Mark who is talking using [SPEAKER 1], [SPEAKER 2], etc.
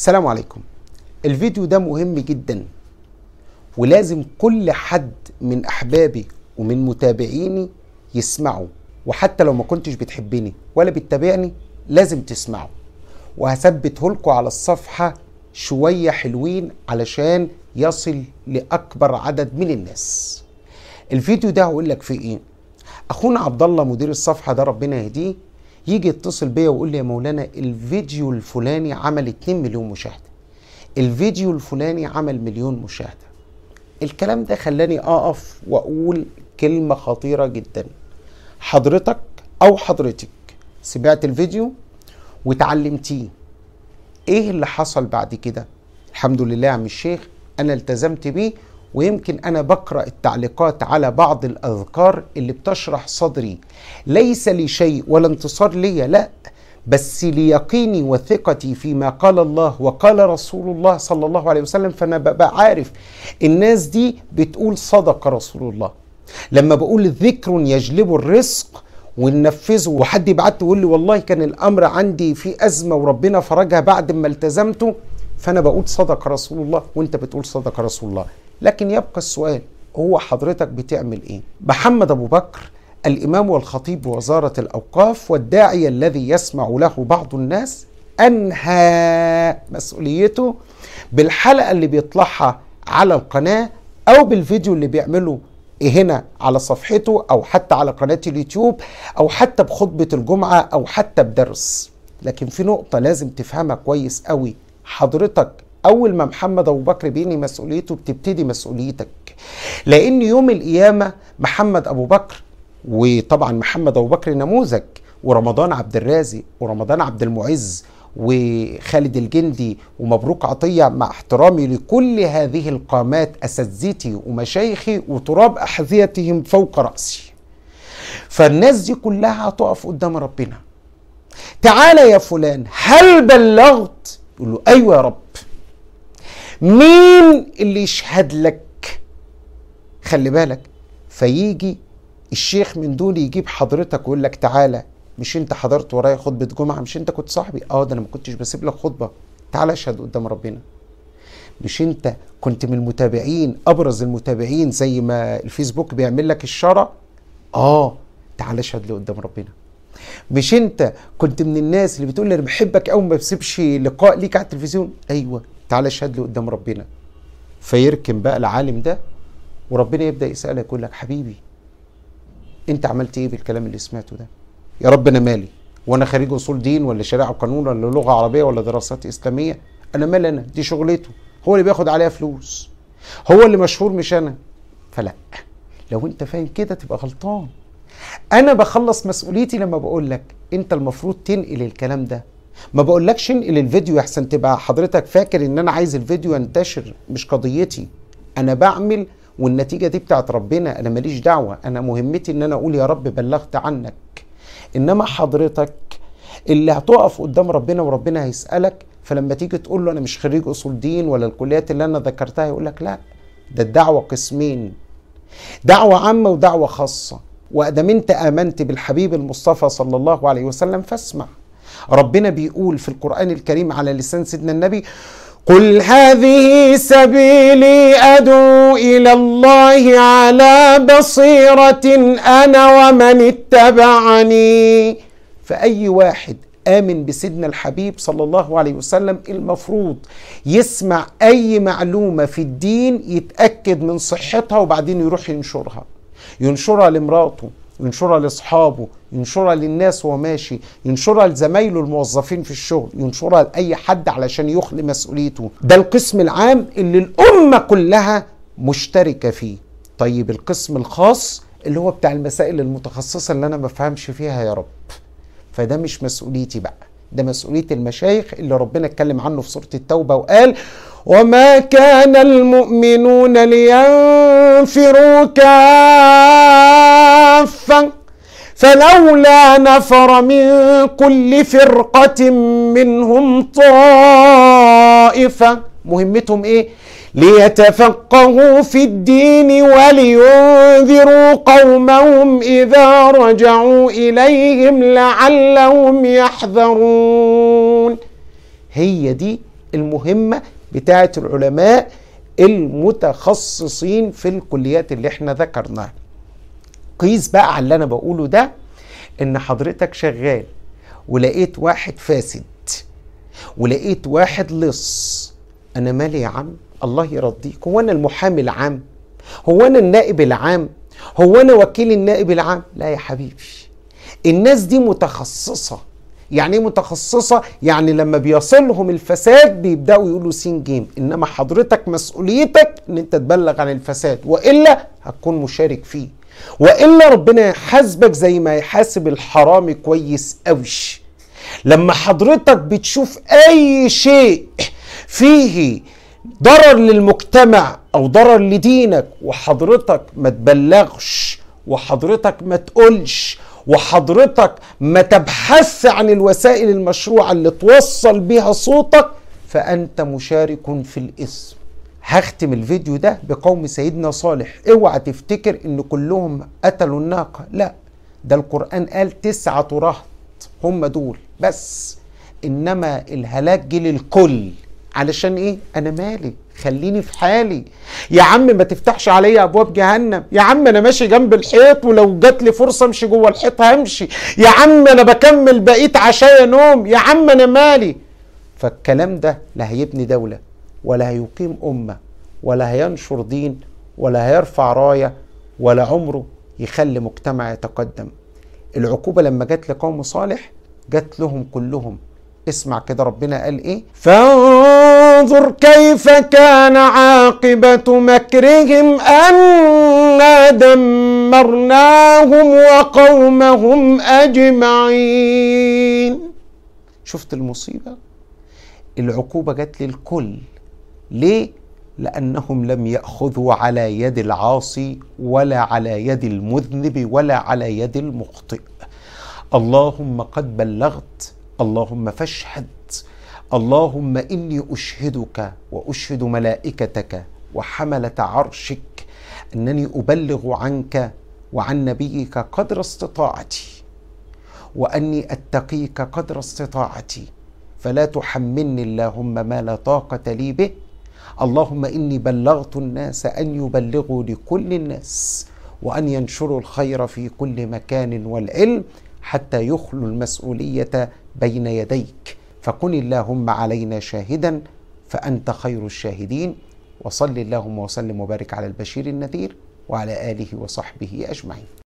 [SPEAKER 1] السلام عليكم الفيديو ده مهم جدا ولازم كل حد من احبابي ومن متابعيني يسمعه وحتى لو ما كنتش بتحبني ولا بتتابعني لازم تسمعه وهثبته لكم على الصفحة شوية حلوين علشان يصل لأكبر عدد من الناس الفيديو ده هقول لك فيه ايه اخونا عبد الله مدير الصفحة ده ربنا يهديه يجي يتصل بيا ويقول لي يا مولانا الفيديو الفلاني عمل 2 مليون مشاهدة الفيديو الفلاني عمل مليون مشاهدة الكلام ده خلاني اقف واقول كلمة خطيرة جدا حضرتك او حضرتك سمعت الفيديو وتعلمتيه ايه اللي حصل بعد كده الحمد لله يا عم الشيخ انا التزمت بيه ويمكن انا بقرا التعليقات على بعض الاذكار اللي بتشرح صدري ليس لي شيء ولا انتصار ليا لا بس ليقيني وثقتي فيما قال الله وقال رسول الله صلى الله عليه وسلم فانا ببقى عارف الناس دي بتقول صدق رسول الله لما بقول ذكر يجلب الرزق وننفذه وحد يبعت يقول لي والله كان الامر عندي في ازمه وربنا فرجها بعد ما التزمته فانا بقول صدق رسول الله وانت بتقول صدق رسول الله لكن يبقى السؤال هو حضرتك بتعمل ايه محمد ابو بكر الامام والخطيب بوزاره الاوقاف والداعيه الذي يسمع له بعض الناس انهى مسؤوليته بالحلقه اللي بيطلعها على القناه او بالفيديو اللي بيعمله هنا على صفحته او حتى على قناه اليوتيوب او حتى بخطبه الجمعه او حتى بدرس لكن في نقطه لازم تفهمها كويس قوي حضرتك اول ما محمد ابو بكر بيني مسؤوليته بتبتدي مسؤوليتك لان يوم القيامه محمد ابو بكر وطبعا محمد ابو بكر نموذج ورمضان عبد الرازق ورمضان عبد المعز وخالد الجندي ومبروك عطية مع احترامي لكل هذه القامات أساتذتي ومشايخي وتراب أحذيتهم فوق رأسي فالناس دي كلها هتقف قدام ربنا تعالى يا فلان هل بلغت يقول له أيوة يا رب مين اللي يشهد لك خلي بالك فيجي الشيخ من دول يجيب حضرتك ويقول لك تعالى مش انت حضرت ورايا خطبه جمعه مش انت كنت صاحبي اه ده انا ما كنتش بسيب لك خطبه تعالى اشهد قدام ربنا مش انت كنت من المتابعين ابرز المتابعين زي ما الفيسبوك بيعمل لك الشرع اه تعالى اشهد لي قدام ربنا مش انت كنت من الناس اللي بتقول لي انا بحبك قوي ما بسيبش لقاء ليك على التلفزيون ايوه تعالى اشهد لي قدام ربنا فيركن بقى العالم ده وربنا يبدا يسالك يقول لك حبيبي انت عملت ايه بالكلام اللي سمعته ده يا رب انا مالي وانا خريج اصول دين ولا شريعه وقانون ولا لغه عربيه ولا دراسات اسلاميه انا مالي انا دي شغلته هو اللي بياخد عليها فلوس هو اللي مشهور مش انا فلا لو انت فاهم كده تبقى غلطان انا بخلص مسؤوليتي لما بقول لك انت المفروض تنقل الكلام ده ما بقولكش انقل الفيديو احسن تبقى حضرتك فاكر ان انا عايز الفيديو ينتشر مش قضيتي انا بعمل والنتيجه دي بتاعت ربنا انا ماليش دعوه انا مهمتي ان انا اقول يا رب بلغت عنك انما حضرتك اللي هتقف قدام ربنا وربنا هيسالك فلما تيجي تقول له انا مش خريج اصول دين ولا الكليات اللي انا ذكرتها يقول لك لا ده الدعوه قسمين دعوه عامه ودعوه خاصه وادام انت امنت بالحبيب المصطفى صلى الله عليه وسلم فاسمع ربنا بيقول في القران الكريم على لسان سيدنا النبي قل هذه سبيلي ادعو الى الله على بصيره انا ومن اتبعني فاي واحد امن بسيدنا الحبيب صلى الله عليه وسلم المفروض يسمع اي معلومه في الدين يتاكد من صحتها وبعدين يروح ينشرها ينشرها لمراته ينشرها لاصحابه ينشرها للناس وهو ماشي ينشرها لزمايله الموظفين في الشغل ينشرها لاي حد علشان يخلي مسؤوليته ده القسم العام اللي الامه كلها مشتركه فيه طيب القسم الخاص اللي هو بتاع المسائل المتخصصه اللي انا ما بفهمش فيها يا رب فده مش مسؤوليتي بقى ده مسؤوليه المشايخ اللي ربنا اتكلم عنه في سوره التوبه وقال وما كان المؤمنون لينفروا كافه فلولا نفر من كل فرقة منهم طائفة مهمتهم ايه؟ ليتفقهوا في الدين ولينذروا قومهم إذا رجعوا إليهم لعلهم يحذرون هي دي المهمة بتاعة العلماء المتخصصين في الكليات اللي احنا ذكرناها قيس بقى على اللي انا بقوله ده ان حضرتك شغال ولقيت واحد فاسد ولقيت واحد لص انا مالي يا عم الله يرضيك هو انا المحامي العام هو انا النائب العام هو انا وكيل النائب العام لا يا حبيبي الناس دي متخصصه يعني ايه متخصصه يعني لما بيصلهم الفساد بيبداوا يقولوا سين جيم انما حضرتك مسؤوليتك ان انت تبلغ عن الفساد والا هتكون مشارك فيه والا ربنا يحاسبك زي ما يحاسب الحرامي كويس قوي لما حضرتك بتشوف اي شيء فيه ضرر للمجتمع او ضرر لدينك وحضرتك ما تبلغش وحضرتك ما تقولش وحضرتك ما تبحث عن الوسائل المشروعه اللي توصل بيها صوتك فانت مشارك في الاثم هختم الفيديو ده بقوم سيدنا صالح اوعى تفتكر ان كلهم قتلوا الناقه لا ده القران قال تسعه رهط هم دول بس انما الهلاك جه للكل علشان ايه انا مالي خليني في حالي يا عم ما تفتحش عليا ابواب جهنم يا عم انا ماشي جنب الحيط ولو جات لي فرصه امشي جوه الحيط همشي يا عم انا بكمل بقيت عشايا نوم يا عم انا مالي فالكلام ده لا هيبني دوله ولا هيقيم امه ولا هينشر دين ولا هيرفع رايه ولا عمره يخلي مجتمع يتقدم العقوبه لما جت لقوم صالح جت لهم كلهم اسمع كده ربنا قال ايه فانظر كيف كان عاقبة مكرهم أنا دمرناهم وقومهم أجمعين شفت المصيبة العقوبة جت للكل ليه لأنهم لم يأخذوا على يد العاصي ولا على يد المذنب ولا على يد المخطئ اللهم قد بلغت اللهم فاشهد اللهم اني اشهدك واشهد ملائكتك وحمله عرشك انني ابلغ عنك وعن نبيك قدر استطاعتي واني اتقيك قدر استطاعتي فلا تحملني اللهم ما لا طاقه لي به اللهم اني بلغت الناس ان يبلغوا لكل الناس وان ينشروا الخير في كل مكان والعلم حتى يخلوا المسؤوليه بين يديك فكن اللهم علينا شاهدا فانت خير الشاهدين وصل اللهم وسلم وبارك على البشير النذير وعلى اله وصحبه اجمعين